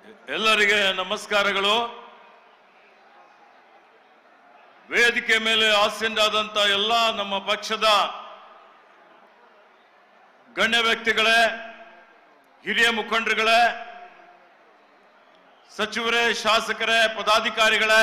ಎಲ್ಲರಿಗೆ ನಮಸ್ಕಾರಗಳು ವೇದಿಕೆ ಮೇಲೆ ಆಸೀನರಾದಂತ ಎಲ್ಲ ನಮ್ಮ ಪಕ್ಷದ ಗಣ್ಯ ವ್ಯಕ್ತಿಗಳೇ ಹಿರಿಯ ಮುಖಂಡರುಗಳೇ ಸಚಿವರೇ ಶಾಸಕರೇ ಪದಾಧಿಕಾರಿಗಳೇ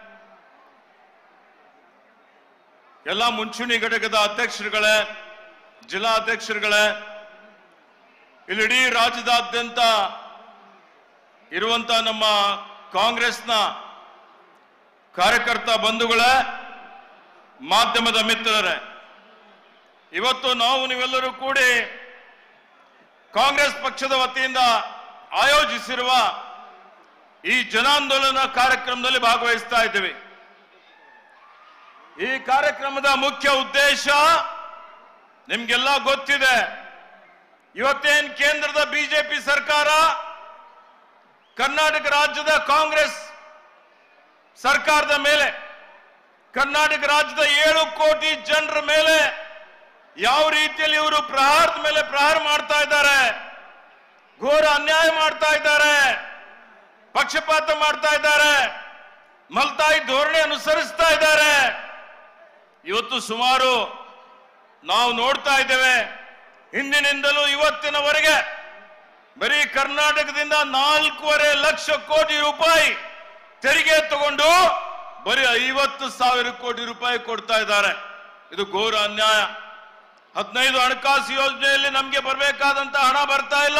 ಎಲ್ಲ ಮುಂಚೂಣಿ ಘಟಕದ ಅಧ್ಯಕ್ಷರುಗಳೇ ಜಿಲ್ಲಾ ಅಧ್ಯಕ್ಷರುಗಳೇ ಇಲ್ಲಿಡೀ ರಾಜ್ಯದಾದ್ಯಂತ ಇರುವಂತ ನಮ್ಮ ಕಾಂಗ್ರೆಸ್ನ ಕಾರ್ಯಕರ್ತ ಬಂಧುಗಳೇ ಮಾಧ್ಯಮದ ಮಿತ್ರರೇ ಇವತ್ತು ನಾವು ನೀವೆಲ್ಲರೂ ಕೂಡಿ ಕಾಂಗ್ರೆಸ್ ಪಕ್ಷದ ವತಿಯಿಂದ ಆಯೋಜಿಸಿರುವ ಈ ಜನಾಂದೋಲನ ಕಾರ್ಯಕ್ರಮದಲ್ಲಿ ಭಾಗವಹಿಸ್ತಾ ಇದ್ದೀವಿ ಈ ಕಾರ್ಯಕ್ರಮದ ಮುಖ್ಯ ಉದ್ದೇಶ ನಿಮ್ಗೆಲ್ಲ ಗೊತ್ತಿದೆ ಇವತ್ತೇನ್ ಕೇಂದ್ರದ ಬಿಜೆಪಿ ಸರ್ಕಾರ ಕರ್ನಾಟಕ ರಾಜ್ಯದ ಕಾಂಗ್ರೆಸ್ ಸರ್ಕಾರದ ಮೇಲೆ ಕರ್ನಾಟಕ ರಾಜ್ಯದ ಏಳು ಕೋಟಿ ಜನರ ಮೇಲೆ ಯಾವ ರೀತಿಯಲ್ಲಿ ಇವರು ಪ್ರಹಾರದ ಮೇಲೆ ಪ್ರಹಾರ ಮಾಡ್ತಾ ಇದ್ದಾರೆ ಘೋರ ಅನ್ಯಾಯ ಮಾಡ್ತಾ ಇದ್ದಾರೆ ಪಕ್ಷಪಾತ ಮಾಡ್ತಾ ಇದ್ದಾರೆ ಮಲ್ತಾಯಿ ಧೋರಣೆ ಅನುಸರಿಸ್ತಾ ಇದ್ದಾರೆ ಇವತ್ತು ಸುಮಾರು ನಾವು ನೋಡ್ತಾ ಇದ್ದೇವೆ ಹಿಂದಿನಿಂದಲೂ ಇವತ್ತಿನವರೆಗೆ ಬರೀ ಕರ್ನಾಟಕದಿಂದ ನಾಲ್ಕೂವರೆ ಲಕ್ಷ ಕೋಟಿ ರೂಪಾಯಿ ತೆರಿಗೆ ತಗೊಂಡು ಬರೀ ಐವತ್ತು ಸಾವಿರ ಕೋಟಿ ರೂಪಾಯಿ ಕೊಡ್ತಾ ಇದ್ದಾರೆ ಇದು ಘೋರ ಅನ್ಯಾಯ ಹದಿನೈದು ಹಣಕಾಸು ಯೋಜನೆಯಲ್ಲಿ ನಮಗೆ ಬರಬೇಕಾದಂತ ಹಣ ಬರ್ತಾ ಇಲ್ಲ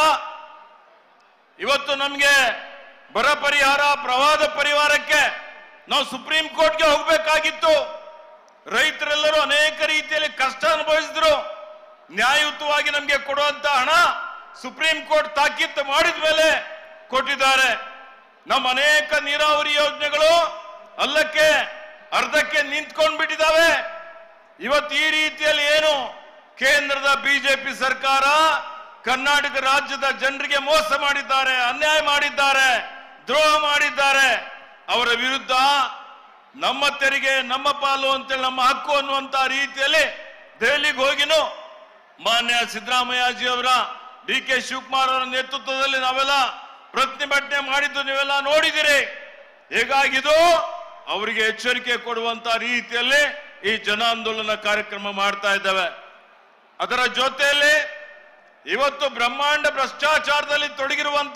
ಇವತ್ತು ನಮಗೆ ಬರ ಪರಿಹಾರ ಪ್ರವಾದ ಪರಿಹಾರಕ್ಕೆ ನಾವು ಸುಪ್ರೀಂ ಕೋರ್ಟ್ಗೆ ಹೋಗಬೇಕಾಗಿತ್ತು ರೈತರೆಲ್ಲರೂ ಅನೇಕ ರೀತಿಯಲ್ಲಿ ಕಷ್ಟ ಅನುಭವಿಸಿದ್ರು ನ್ಯಾಯಯುತವಾಗಿ ನಮಗೆ ಕೊಡುವಂತ ಹಣ ಸುಪ್ರೀಂ ಕೋರ್ಟ್ ತಾಕೀತು ಮಾಡಿದ ಮೇಲೆ ಕೊಟ್ಟಿದ್ದಾರೆ ನಮ್ಮ ಅನೇಕ ನೀರಾವರಿ ಯೋಜನೆಗಳು ಅಲ್ಲಕ್ಕೆ ಅರ್ಧಕ್ಕೆ ನಿಂತ್ಕೊಂಡು ಬಿಟ್ಟಿದ್ದಾವೆ ಇವತ್ತು ಈ ರೀತಿಯಲ್ಲಿ ಏನು ಕೇಂದ್ರದ ಬಿಜೆಪಿ ಸರ್ಕಾರ ಕರ್ನಾಟಕ ರಾಜ್ಯದ ಜನರಿಗೆ ಮೋಸ ಮಾಡಿದ್ದಾರೆ ಅನ್ಯಾಯ ಮಾಡಿದ್ದಾರೆ ದ್ರೋಹ ಮಾಡಿದ್ದಾರೆ ಅವರ ವಿರುದ್ಧ ನಮ್ಮ ತೆರಿಗೆ ನಮ್ಮ ಪಾಲು ಅಂತೇಳಿ ನಮ್ಮ ಹಕ್ಕು ಅನ್ನುವಂತ ರೀತಿಯಲ್ಲಿ ದೆಹಲಿಗೆ ಹೋಗಿನು ಮಾನ್ಯ ಸಿದ್ದರಾಮಯ್ಯಜಿ ಅವರ ಡಿ ಕೆ ಶಿವಕುಮಾರ್ ಅವರ ನೇತೃತ್ವದಲ್ಲಿ ನಾವೆಲ್ಲ ಪ್ರತಿಭಟನೆ ಮಾಡಿದ್ದು ನೀವೆಲ್ಲ ನೋಡಿದಿರಿ ಹೇಗಾಗಿದು ಅವರಿಗೆ ಎಚ್ಚರಿಕೆ ಕೊಡುವಂತ ರೀತಿಯಲ್ಲಿ ಈ ಜನಾಂದೋಲನ ಕಾರ್ಯಕ್ರಮ ಮಾಡ್ತಾ ಇದ್ದೇವೆ ಅದರ ಜೊತೆಯಲ್ಲಿ ಇವತ್ತು ಬ್ರಹ್ಮಾಂಡ ಭ್ರಷ್ಟಾಚಾರದಲ್ಲಿ ತೊಡಗಿರುವಂತ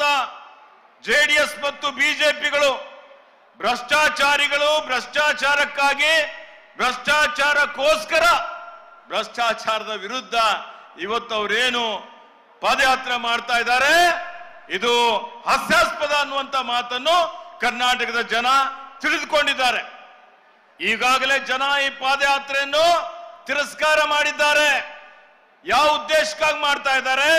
ಜೆಡಿಎಸ್ ಮತ್ತು ಬಿಜೆಪಿಗಳು ಭ್ರಷ್ಟಾಚಾರಿಗಳು ಭ್ರಷ್ಟಾಚಾರಕ್ಕಾಗಿ ಭ್ರಷ್ಟಾಚಾರಕ್ಕೋಸ್ಕರ ಭ್ರಷ್ಟಾಚಾರದ ವಿರುದ್ಧ ಇವತ್ತು ಅವರೇನು ಪಾದಯಾತ್ರೆ ಮಾಡ್ತಾ ಇದ್ದಾರೆ ಇದು ಹಾಸ್ಯಾಸ್ಪದ ಅನ್ನುವಂತ ಮಾತನ್ನು ಕರ್ನಾಟಕದ ಜನ ತಿಳಿದುಕೊಂಡಿದ್ದಾರೆ ಈಗಾಗಲೇ ಜನ ಈ ಪಾದಯಾತ್ರೆಯನ್ನು ತಿರಸ್ಕಾರ ಮಾಡಿದ್ದಾರೆ ಯಾವ ಉದ್ದೇಶಕ್ಕಾಗಿ ಮಾಡ್ತಾ ಇದ್ದಾರೆ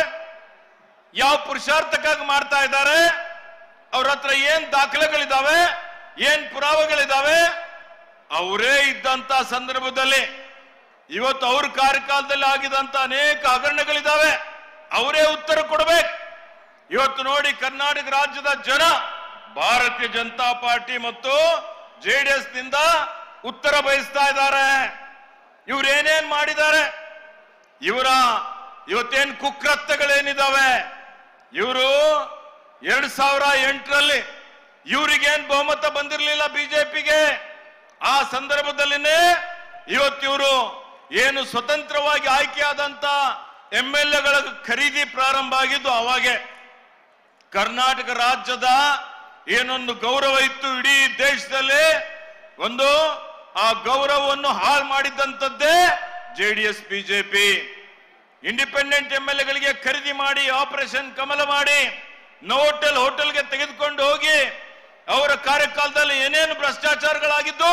ಯಾವ ಪುರುಷಾರ್ಥಕ್ಕಾಗಿ ಮಾಡ್ತಾ ಇದ್ದಾರೆ ಅವ್ರ ಹತ್ರ ಏನ್ ದಾಖಲೆಗಳಿದಾವೆ ಏನ್ ಪುರಾವೆಗಳಿದಾವೆ ಅವರೇ ಇದ್ದಂತ ಸಂದರ್ಭದಲ್ಲಿ ಇವತ್ತು ಅವ್ರ ಕಾರ್ಯಕಾಲದಲ್ಲಿ ಆಗಿದಂತ ಅನೇಕ ಹಗರಣಗಳಿದಾವೆ ಅವರೇ ಉತ್ತರ ಕೊಡಬೇಕು ಇವತ್ತು ನೋಡಿ ಕರ್ನಾಟಕ ರಾಜ್ಯದ ಜನ ಭಾರತೀಯ ಜನತಾ ಪಾರ್ಟಿ ಮತ್ತು ಜೆಡಿಎಸ್ ನಿಂದ ಉತ್ತರ ಬಯಸ್ತಾ ಇದ್ದಾರೆ ಇವ್ರು ಏನೇನ್ ಮಾಡಿದ್ದಾರೆ ಇವರ ಇವತ್ತೇನ್ ಕುಕೃತ್ಯಗಳೇನಿದಾವೆ ಇವರು ಎರಡ್ ಸಾವಿರ ಎಂಟರಲ್ಲಿ ಇವರಿಗೇನ್ ಬಹುಮತ ಬಂದಿರಲಿಲ್ಲ ಬಿಜೆಪಿಗೆ ಆ ಸಂದರ್ಭದಲ್ಲಿನೇ ಇವತ್ತಿವರು ಏನು ಸ್ವತಂತ್ರವಾಗಿ ಆಯ್ಕೆಯಾದಂತ ಎಂ ಎಲ್ ಎಗಳ ಖರೀದಿ ಪ್ರಾರಂಭ ಆಗಿದ್ದು ಅವಾಗೆ ಕರ್ನಾಟಕ ರಾಜ್ಯದ ಏನೊಂದು ಗೌರವ ಇತ್ತು ಇಡೀ ದೇಶದಲ್ಲಿ ಒಂದು ಆ ಗೌರವವನ್ನು ಹಾಳು ಮಾಡಿದ್ದಂಥದ್ದೇ JDS BJP independent M L ಎಗಳಿಗೆ ಖರೀದಿ ಮಾಡಿ ಆಪರೇಷನ್ ಕಮಲ ಮಾಡಿ ನೋಟೆಲ್ ಹೋಟೆಲ್ಗೆ ತೆಗೆದುಕೊಂಡು ಹೋಗಿ ಅವರ ಕಾರ್ಯಕಾಲದಲ್ಲಿ ಏನೇನು ಭ್ರಷ್ಟಾಚಾರಗಳಾಗಿದ್ದು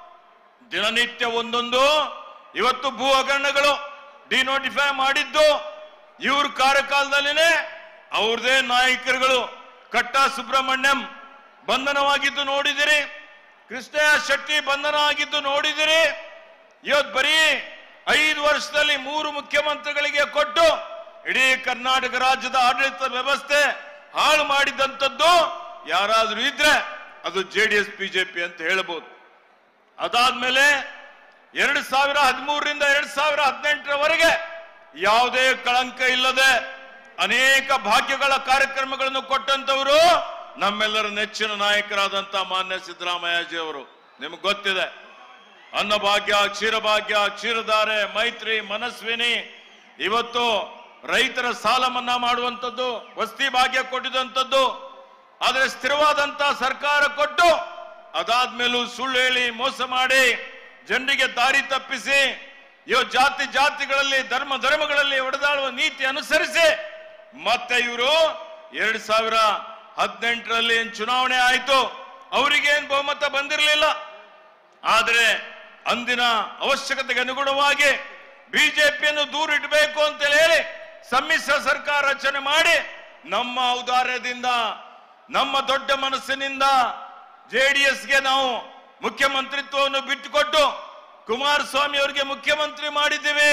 ದಿನನಿತ್ಯ ಒಂದೊಂದು ಇವತ್ತು ಭೂ ಹಗರಣಗಳು ಡಿನೋಟಿಫೈ ಮಾಡಿದ್ದು ಇವ್ರ ಕಾರ್ಯಕಾಲದಲ್ಲಿನೇ ಅವ್ರದೇ ನಾಯಕರುಗಳು ಕಟ್ಟ ಸುಬ್ರಹ್ಮಣ್ಯಂ ಬಂಧನವಾಗಿದ್ದು ನೋಡಿದಿರಿ ಕೃಷ್ಣಯ್ಯ ಶೆಟ್ಟಿ ಬಂಧನ ಆಗಿದ್ದು ನೋಡಿದಿರಿ ಇವತ್ತು ಬರೀ ಐದು ವರ್ಷದಲ್ಲಿ ಮೂರು ಮುಖ್ಯಮಂತ್ರಿಗಳಿಗೆ ಕೊಟ್ಟು ಇಡೀ ಕರ್ನಾಟಕ ರಾಜ್ಯದ ಆಡಳಿತ ವ್ಯವಸ್ಥೆ ಹಾಳು ಮಾಡಿದಂಥದ್ದು ಯಾರಾದ್ರೂ ಇದ್ರೆ ಅದು ಜೆಡಿಎಸ್ ಬಿಜೆಪಿ ಅಂತ ಹೇಳಬಹುದು ಅದಾದ್ಮೇಲೆ ಎರಡು ಸಾವಿರ ಹದಿಮೂರರಿಂದ ಎರಡ್ ಸಾವಿರ ಹದಿನೆಂಟರವರೆಗೆ ಯಾವುದೇ ಕಳಂಕ ಇಲ್ಲದೆ ಅನೇಕ ಭಾಗ್ಯಗಳ ಕಾರ್ಯಕ್ರಮಗಳನ್ನು ಕೊಟ್ಟಂತವರು ನಮ್ಮೆಲ್ಲರ ನೆಚ್ಚಿನ ನಾಯಕರಾದಂತ ಮಾನ್ಯ ಸಿದ್ದರಾಮಯ್ಯಜಿ ಅವರು ನಿಮ್ಗೆ ಗೊತ್ತಿದೆ ಅನ್ನಭಾಗ್ಯ ಕ್ಷೀರಭಾಗ್ಯ ಕ್ಷೀರಧಾರೆ ಮೈತ್ರಿ ಮನಸ್ವಿನಿ ಇವತ್ತು ರೈತರ ಸಾಲ ಮನ್ನಾ ಮಾಡುವಂಥದ್ದು ವಸ್ತಿ ಭಾಗ್ಯ ಕೊಟ್ಟಿದಂಥದ್ದು ಆದರೆ ಸ್ಥಿರವಾದಂತ ಸರ್ಕಾರ ಕೊಟ್ಟು ಅದಾದ್ಮೇಲೂ ಸುಳ್ಳು ಹೇಳಿ ಮೋಸ ಮಾಡಿ ಜನರಿಗೆ ದಾರಿ ತಪ್ಪಿಸಿ ಇವ ಜಾತಿ ಜಾತಿಗಳಲ್ಲಿ ಧರ್ಮ ಧರ್ಮಗಳಲ್ಲಿ ಒಡೆದಾಳುವ ನೀತಿ ಅನುಸರಿಸಿ ಮತ್ತೆ ಇವರು ಎರಡ್ ಸಾವಿರ ಹದಿನೆಂಟರಲ್ಲಿ ಏನ್ ಚುನಾವಣೆ ಆಯ್ತು ಅವರಿಗೇನ್ ಬಹುಮತ ಬಂದಿರಲಿಲ್ಲ ಆದರೆ ಅಂದಿನ ಅವಶ್ಯಕತೆಗೆ ಅನುಗುಣವಾಗಿ ಬಿಜೆಪಿಯನ್ನು ದೂರ ಇಡಬೇಕು ಅಂತ ಹೇಳಿ ಸಮ್ಮಿಶ್ರ ಸರ್ಕಾರ ರಚನೆ ಮಾಡಿ ನಮ್ಮ ಔದಾರ್ಯದಿಂದ ನಮ್ಮ ದೊಡ್ಡ ಮನಸ್ಸಿನಿಂದ ಜೆಡಿಎಸ್ಗೆ ನಾವು ಮುಖ್ಯಮಂತ್ರಿತ್ವವನ್ನು ಬಿಟ್ಟುಕೊಟ್ಟು ಕುಮಾರಸ್ವಾಮಿ ಅವರಿಗೆ ಮುಖ್ಯಮಂತ್ರಿ ಮಾಡಿದ್ದೀವಿ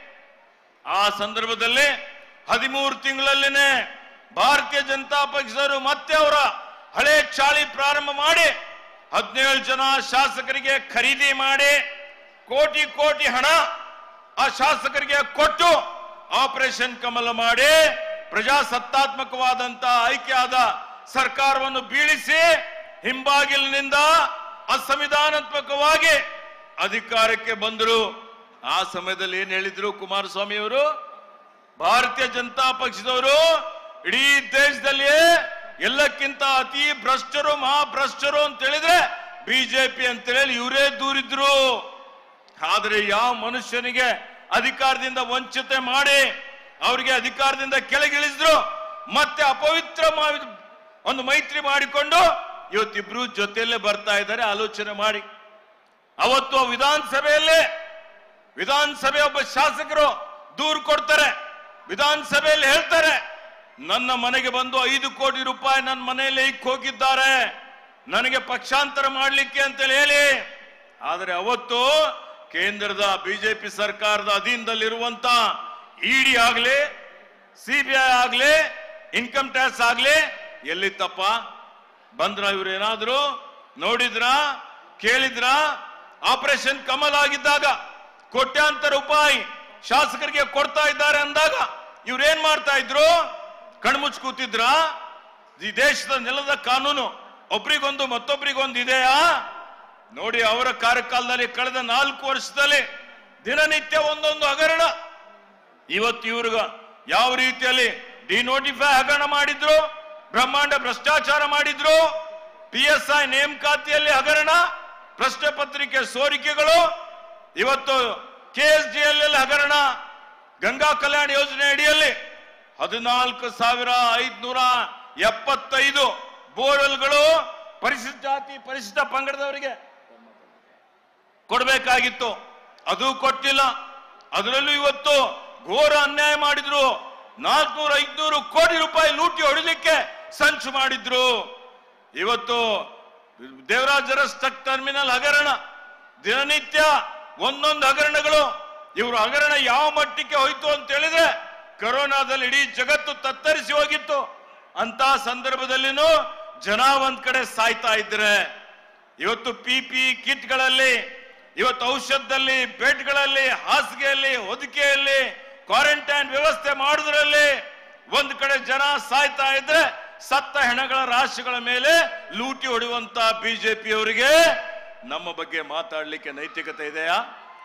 ಆ ಸಂದರ್ಭದಲ್ಲಿ ಹದಿಮೂರು ತಿಂಗಳಲ್ಲಿನೇ ಭಾರತೀಯ ಜನತಾ ಪಕ್ಷದವರು ಮತ್ತೆ ಅವರ ಹಳೆ ಚಾಳಿ ಪ್ರಾರಂಭ ಮಾಡಿ ಹದಿನೇಳು ಜನ ಶಾಸಕರಿಗೆ ಖರೀದಿ ಮಾಡಿ ಕೋಟಿ ಕೋಟಿ ಹಣ ಆ ಶಾಸಕರಿಗೆ ಕೊಟ್ಟು ಆಪರೇಷನ್ ಕಮಲ ಮಾಡಿ ಪ್ರಜಾಸತ್ತಾತ್ಮಕವಾದಂತ ಆಯ್ಕೆಯಾದ ಸರ್ಕಾರವನ್ನು ಬೀಳಿಸಿ ಹಿಂಬಾಗಿಲಿನಿಂದ ಅಸಂವಿಧಾನಾತ್ಮಕವಾಗಿ ಅಧಿಕಾರಕ್ಕೆ ಬಂದರು ಆ ಸಮಯದಲ್ಲಿ ಏನ್ ಹೇಳಿದ್ರು ಕುಮಾರಸ್ವಾಮಿ ಅವರು ಭಾರತೀಯ ಜನತಾ ಪಕ್ಷದವರು ಇಡೀ ದೇಶದಲ್ಲಿ ಎಲ್ಲಕ್ಕಿಂತ ಅತಿ ಭ್ರಷ್ಟರು ಮಹಾಭ್ರಷ್ಟರು ಅಂತ ಹೇಳಿದ್ರೆ ಬಿಜೆಪಿ ಅಂತ ಹೇಳಿ ಇವರೇ ದೂರಿದ್ರು ಆದ್ರೆ ಯಾವ ಮನುಷ್ಯನಿಗೆ ಅಧಿಕಾರದಿಂದ ವಂಚಿತ ಮಾಡಿ ಅವರಿಗೆ ಅಧಿಕಾರದಿಂದ ಕೆಳಗಿಳಿಸಿದ್ರು ಮತ್ತೆ ಅಪವಿತ್ರ ಮಾ- ಒಂದು ಮೈತ್ರಿ ಮಾಡಿಕೊಂಡು ಇವತ್ತಿಬ್ರು ಜೊತೆಯಲ್ಲೇ ಬರ್ತಾ ಇದ್ದಾರೆ ಆಲೋಚನೆ ಮಾಡಿ ಅವತ್ತು ವಿಧಾನಸಭೆಯಲ್ಲೇ ವಿಧಾನಸಭೆ ಒಬ್ಬ ಶಾಸಕರು ದೂರು ಕೊಡ್ತಾರೆ ವಿಧಾನಸಭೆಯಲ್ಲಿ ಹೇಳ್ತಾರೆ ನನ್ನ ಮನೆಗೆ ಬಂದು ಐದು ಕೋಟಿ ರೂಪಾಯಿ ನನ್ನ ಮನೆಯಲ್ಲಿ ಇಕ್ ಹೋಗಿದ್ದಾರೆ ನನಗೆ ಪಕ್ಷಾಂತರ ಮಾಡ್ಲಿಕ್ಕೆ ಅಂತೇಳಿ ಹೇಳಿ ಆದರೆ ಅವತ್ತು ಕೇಂದ್ರದ ಬಿಜೆಪಿ ಸರ್ಕಾರದ ಅಧೀನದಲ್ಲಿರುವಂತ ಇಡಿ ಆಗ್ಲಿ ಸಿಬಿಐ ಆಗ್ಲಿ ಇನ್ಕಮ್ ಟ್ಯಾಕ್ಸ್ ಆಗ್ಲಿ ಎಲ್ಲಿತ್ತಪ್ಪ ಬಂದ್ರ ಇವ್ರೇನಾದ್ರು ನೋಡಿದ್ರ ಕೇಳಿದ್ರ ಆಪರೇಷನ್ ಕಮಲ್ ಆಗಿದ್ದಾಗ ಕೋಟ್ಯಾಂತರ ರೂಪಾಯಿ ಶಾಸಕರಿಗೆ ಕೊಡ್ತಾ ಇದ್ದಾರೆ ಅಂದಾಗ ಇವ್ರೇನ್ ಮಾಡ್ತಾ ಇದ್ರು ಕಣ್ಮುಚ್ಚ್ ಕೂತಿದ್ರ ಈ ದೇಶದ ನೆಲದ ಕಾನೂನು ಒಬ್ರಿಗೊಂದು ಮತ್ತೊಬ್ರಿಗೊಂದು ಇದೆಯಾ ನೋಡಿ ಅವರ ಕಾರ್ಯಕಾಲದಲ್ಲಿ ಕಳೆದ ನಾಲ್ಕು ವರ್ಷದಲ್ಲಿ ದಿನನಿತ್ಯ ಒಂದೊಂದು ಹಗರಣ ಇವತ್ತು ಇವ್ರಿಗ ಯಾವ ರೀತಿಯಲ್ಲಿ ಡಿನೋಟಿಫೈ ಹಗರಣ ಮಾಡಿದ್ರು ಬ್ರಹ್ಮಾಂಡ ಭ್ರಷ್ಟಾಚಾರ ಮಾಡಿದ್ರು ಪಿ ಎಸ್ ಐ ನೇಮಕಾತಿಯಲ್ಲಿ ಹಗರಣ ಪ್ರಶ್ನೆ ಪತ್ರಿಕೆ ಸೋರಿಕೆಗಳು ಇವತ್ತು ಕೆ ಎಸ್ ಡಿ ಎಲ್ ಹಗರಣ ಗಂಗಾ ಕಲ್ಯಾಣ ಯೋಜನೆ ಅಡಿಯಲ್ಲಿ ಹದಿನಾಲ್ಕು ಸಾವಿರ ಐದ್ನೂರ ಎಪ್ಪತ್ತೈದು ಬೋರ್ವೆಲ್ಗಳು ಪರಿಶಿಷ್ಟ ಜಾತಿ ಪರಿಶಿಷ್ಟ ಪಂಗಡದವರಿಗೆ ಕೊಡಬೇಕಾಗಿತ್ತು ಅದು ಕೊಟ್ಟಿಲ್ಲ ಅದರಲ್ಲೂ ಇವತ್ತು ಘೋರ ಅನ್ಯಾಯ ಮಾಡಿದ್ರು ನಾಲ್ಕನೂರ ಐದ್ನೂರು ಕೋಟಿ ರೂಪಾಯಿ ಲೂಟಿ ಹೊಡಿಲಿಕ್ಕೆ ಸಂಚು ಮಾಡಿದ್ರು ಇವತ್ತು ದೇವರಾಜ ಸ್ಟಕ್ ಟರ್ಮಿನಲ್ ಹಗರಣ ದಿನನಿತ್ಯ ಒಂದೊಂದು ಹಗರಣಗಳು ಇವರು ಹಗರಣ ಯಾವ ಮಟ್ಟಕ್ಕೆ ಹೋಯ್ತು ಅಂತ ಹೇಳಿದ್ರೆ ಕೊರೋನಾದಲ್ಲಿ ಇಡೀ ಜಗತ್ತು ತತ್ತರಿಸಿ ಹೋಗಿತ್ತು ಅಂತ ಸಂದರ್ಭದಲ್ಲಿನೂ ಜನ ಒಂದ್ ಕಡೆ ಸಾಯ್ತಾ ಇದ್ರೆ ಇವತ್ತು ಪಿ ಪಿ ಕಿಟ್ಗಳಲ್ಲಿ ಇವತ್ತು ಔಷಧದಲ್ಲಿ ಬೆಡ್ಗಳಲ್ಲಿ ಹಾಸಿಗೆಯಲ್ಲಿ ಹೊದಿಕೆಯಲ್ಲಿ ಕ್ವಾರಂಟೈನ್ ವ್ಯವಸ್ಥೆ ಮಾಡುವುದರಲ್ಲಿ ಒಂದ್ ಕಡೆ ಜನ ಸಾಯ್ತಾ ಇದ್ರೆ ಸತ್ತ ಹೆಣಗಳ ರಾಶಿಗಳ ಮೇಲೆ ಲೂಟಿ ಹೊಡೆಯುವಂತ ಬಿಜೆಪಿಯವರಿಗೆ ನಮ್ಮ ಬಗ್ಗೆ ಮಾತಾಡ್ಲಿಕ್ಕೆ ನೈತಿಕತೆ ಇದೆಯಾ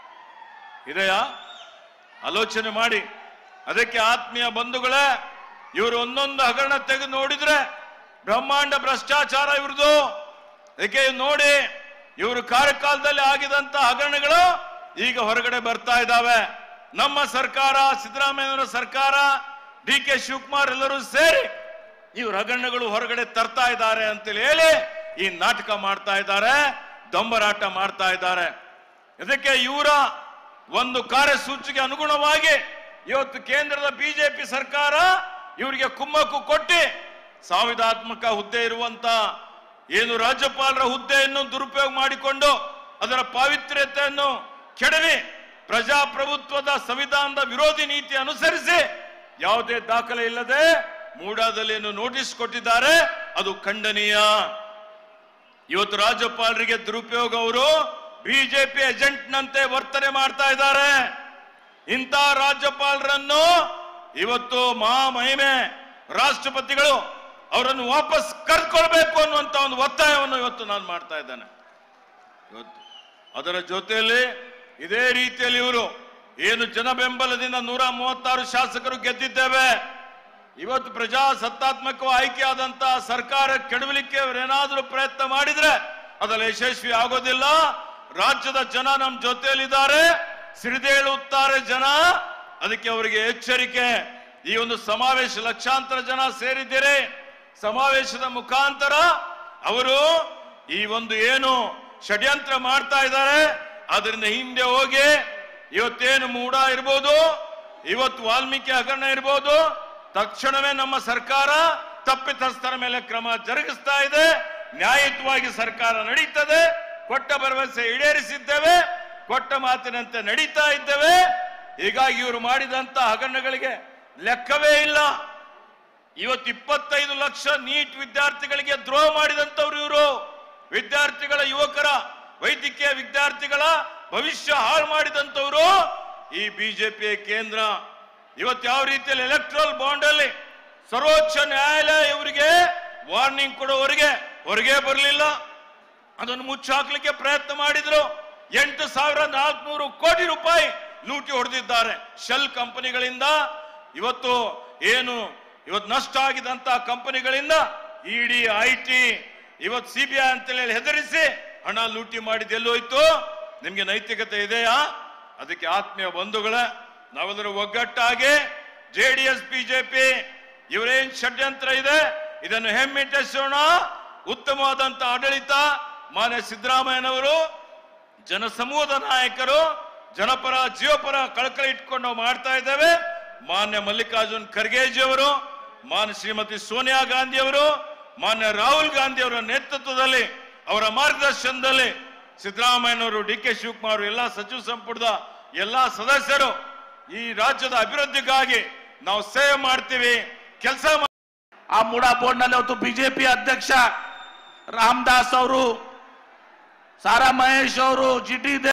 ಇದೆಯಾ ಆಲೋಚನೆ ಮಾಡಿ ಅದಕ್ಕೆ ಆತ್ಮೀಯ ಬಂಧುಗಳೇ ಇವರು ಒಂದೊಂದು ಹಗರಣ ತೆಗೆದು ನೋಡಿದ್ರೆ ಬ್ರಹ್ಮಾಂಡ ಭ್ರಷ್ಟಾಚಾರ ಇವ್ರದು ಅದಕ್ಕೆ ನೋಡಿ ಇವರು ಕಾರ್ಯಕಾಲದಲ್ಲಿ ಆಗಿದಂತ ಹಗರಣಗಳು ಈಗ ಹೊರಗಡೆ ಬರ್ತಾ ಇದ್ದಾವೆ ನಮ್ಮ ಸರ್ಕಾರ ಸಿದ್ದರಾಮಯ್ಯನವರ ಸರ್ಕಾರ ಡಿ ಕೆ ಶಿವಕುಮಾರ್ ಎಲ್ಲರೂ ಸೇರಿ ಇವ್ರ ಹಗರಣಗಳು ಹೊರಗಡೆ ತರ್ತಾ ಇದ್ದಾರೆ ಅಂತೇಳಿ ಹೇಳಿ ಈ ನಾಟಕ ಮಾಡ್ತಾ ಇದ್ದಾರೆ ದೊಂಬರಾಟ ಮಾಡ್ತಾ ಇದ್ದಾರೆ ಇದಕ್ಕೆ ಇವರ ಒಂದು ಕಾರ್ಯಸೂಚಿಗೆ ಅನುಗುಣವಾಗಿ ಇವತ್ತು ಕೇಂದ್ರದ ಬಿಜೆಪಿ ಸರ್ಕಾರ ಇವರಿಗೆ ಕುಮ್ಮಕ್ಕು ಕೊಟ್ಟಿ ಸಂವಿಧಾತ್ಮಕ ಹುದ್ದೆ ಇರುವಂತ ಏನು ರಾಜ್ಯಪಾಲರ ಹುದ್ದೆಯನ್ನು ದುರುಪಯೋಗ ಮಾಡಿಕೊಂಡು ಅದರ ಪಾವಿತ್ರ್ಯತೆಯನ್ನು ಕೆಡವಿ ಪ್ರಜಾಪ್ರಭುತ್ವದ ಸಂವಿಧಾನದ ವಿರೋಧಿ ನೀತಿ ಅನುಸರಿಸಿ ಯಾವುದೇ ದಾಖಲೆ ಇಲ್ಲದೆ ಮೂಡಾದಲ್ಲಿ ಏನು ನೋಟಿಸ್ ಕೊಟ್ಟಿದ್ದಾರೆ ಅದು ಖಂಡನೀಯ ಇವತ್ತು ರಾಜ್ಯಪಾಲರಿಗೆ ದುರುಪಯೋಗ ಅವರು ಬಿಜೆಪಿ ಏಜೆಂಟ್ ನಂತೆ ವರ್ತನೆ ಮಾಡ್ತಾ ಇದ್ದಾರೆ ಇಂಥ ರಾಜ್ಯಪಾಲರನ್ನು ಇವತ್ತು ಮಹಾಮಹಿಮೆ ರಾಷ್ಟ್ರಪತಿಗಳು ಅವರನ್ನು ವಾಪಸ್ ಕರ್ಕೊಳ್ಬೇಕು ಅನ್ನುವಂತ ಒಂದು ಒತ್ತಾಯವನ್ನು ಇವತ್ತು ನಾನು ಮಾಡ್ತಾ ಇದ್ದೇನೆ ಇವತ್ತು ಅದರ ಜೊತೆಯಲ್ಲಿ ಇದೇ ರೀತಿಯಲ್ಲಿ ಇವರು ಏನು ಜನ ಬೆಂಬಲದಿಂದ ನೂರ ಮೂವತ್ತಾರು ಶಾಸಕರು ಗೆದ್ದಿದ್ದೇವೆ ಇವತ್ತು ಪ್ರಜಾಸತ್ತಾತ್ಮಕ ಆಯ್ಕೆಯಾದಂತ ಸರ್ಕಾರ ಕೆಡವಲಿಕ್ಕೆ ಅವರೇನಾದ್ರೂ ಪ್ರಯತ್ನ ಮಾಡಿದ್ರೆ ಅದರಲ್ಲಿ ಯಶಸ್ವಿ ಆಗೋದಿಲ್ಲ ರಾಜ್ಯದ ಜನ ನಮ್ಮ ಜೊತೆಯಲ್ಲಿದ್ದಾರೆ ಸಿಡಿದೇಳುತ್ತಾರೆ ಜನ ಅದಕ್ಕೆ ಅವರಿಗೆ ಎಚ್ಚರಿಕೆ ಈ ಒಂದು ಸಮಾವೇಶ ಲಕ್ಷಾಂತರ ಜನ ಸೇರಿದ್ದೀರಿ ಸಮಾವೇಶದ ಮುಖಾಂತರ ಅವರು ಈ ಒಂದು ಏನು ಷಡ್ಯಂತ್ರ ಮಾಡ್ತಾ ಇದ್ದಾರೆ ಅದರಿಂದ ಹಿಂದೆ ಹೋಗಿ ಇವತ್ತೇನು ಮೂಡ ಇರ್ಬೋದು ಇವತ್ತು ವಾಲ್ಮೀಕಿ ಹಗರಣ ಇರ್ಬೋದು ತಕ್ಷಣವೇ ನಮ್ಮ ಸರ್ಕಾರ ತಪ್ಪಿತಸ್ಥರ ಮೇಲೆ ಕ್ರಮ ಜರುಗಿಸ್ತಾ ಇದೆ ನ್ಯಾಯಯುತವಾಗಿ ಸರ್ಕಾರ ನಡೀತದೆ ಕೊಟ್ಟ ಭರವಸೆ ಈಡೇರಿಸಿದ್ದೇವೆ ಕೊಟ್ಟ ಮಾತಿನಂತೆ ನಡೀತಾ ಇದ್ದೇವೆ ಹೀಗಾಗಿ ಇವರು ಮಾಡಿದಂತ ಹಗರಣಗಳಿಗೆ ಲೆಕ್ಕವೇ ಇಲ್ಲ ಇವತ್ತು ಇಪ್ಪತ್ತೈದು ಲಕ್ಷ ನೀಟ್ ವಿದ್ಯಾರ್ಥಿಗಳಿಗೆ ದ್ರೋಹ ಮಾಡಿದಂತವ್ರು ಇವರು ವಿದ್ಯಾರ್ಥಿಗಳ ಯುವಕರ ವೈದ್ಯಕೀಯ ವಿದ್ಯಾರ್ಥಿಗಳ ಭವಿಷ್ಯ ಹಾಳು ಮಾಡಿದಂತವರು ಈ ಬಿಜೆಪಿಯ ಕೇಂದ್ರ ಇವತ್ತು ಯಾವ ರೀತಿಯಲ್ಲಿ ಎಲೆಕ್ಟ್ರಲ್ ಬಾಂಡ್ ಅಲ್ಲಿ ಸರ್ವೋಚ್ಚ ನ್ಯಾಯಾಲಯ ಇವರಿಗೆ ವಾರ್ನಿಂಗ್ ಕೊಡೋವರೆಗೆ ಹೊರಗೆ ಬರಲಿಲ್ಲ ಅದನ್ನು ಮುಚ್ಚಾಕ್ಲಿಕ್ಕೆ ಪ್ರಯತ್ನ ಮಾಡಿದ್ರು ಎಂಟು ಸಾವಿರ ನಾಲ್ಕುನೂರು ಕೋಟಿ ರೂಪಾಯಿ ಲೂಟಿ ಹೊಡೆದಿದ್ದಾರೆ ಶೆಲ್ ಕಂಪನಿಗಳಿಂದ ಇವತ್ತು ಏನು ಇವತ್ತು ನಷ್ಟ ಆಗಿದಂತ ಕಂಪನಿಗಳಿಂದ ಇಡಿ ಐ ಟಿ ಇವತ್ತು ಸಿಬಿಐ ಅಂತೇಳಿ ಹೆದರಿಸಿ ಹಣ ಲೂಟಿ ಮಾಡಿದ ಎಲ್ಲೋಯ್ತು ನಿಮ್ಗೆ ನೈತಿಕತೆ ಇದೆಯಾ ಅದಕ್ಕೆ ಆತ್ಮೀಯ ಬಂಧುಗಳೇ ನಾವೆಲ್ಲರೂ ಒಗ್ಗಟ್ಟಾಗಿ ಜೆ ಡಿ ಎಸ್ ಬಿಜೆಪಿ ಇವರೇನ್ ಷಡ್ಯಂತ್ರ ಇದೆ ಇದನ್ನು ಹೆಮ್ಮೆಟ್ಟಿಸೋಣ ಉತ್ತಮವಾದಂತ ಆಡಳಿತ ಮಾನ್ಯ ಸಿದ್ದರಾಮಯ್ಯನವರು ಜನಸಮೂಹದ ನಾಯಕರು ಜನಪರ ಜೀವಪರ ಕಳಕಳಿ ಇಟ್ಕೊಂಡು ನಾವು ಮಾಡ್ತಾ ಇದ್ದೇವೆ ಮಾನ್ಯ ಮಲ್ಲಿಕಾರ್ಜುನ್ ಖರ್ಗೆಜಿ ಅವರು ಮಾನ್ಯ ಶ್ರೀಮತಿ ಸೋನಿಯಾ ಗಾಂಧಿ ಅವರು ಮಾನ್ಯ ರಾಹುಲ್ ಗಾಂಧಿ ಅವರ ನೇತೃತ್ವದಲ್ಲಿ ಅವರ ಮಾರ್ಗದರ್ಶನದಲ್ಲಿ ಸಿದ್ದರಾಮಯ್ಯನವರು ಡಿ ಕೆ ಶಿವಕುಮಾರ್ ಎಲ್ಲಾ ಸಚಿವ ಸಂಪುಟದ ಎಲ್ಲಾ ಸದಸ್ಯರು ಈ ರಾಜ್ಯದ ಅಭಿವೃದ್ಧಿಗಾಗಿ ನಾವು ಸೇವೆ ಮಾಡ್ತೀವಿ ಕೆಲಸ ಆ ಮೂಡಾ ಬೋರ್ಡ್ ನಲ್ಲಿ ಅವತ್ತು ಬಿಜೆಪಿ ಅಧ್ಯಕ್ಷ ರಾಮದಾಸ್ ಅವರು ಸಾರಾ ಮಹೇಶ್ ಅವರು ಜಿ ಟಿ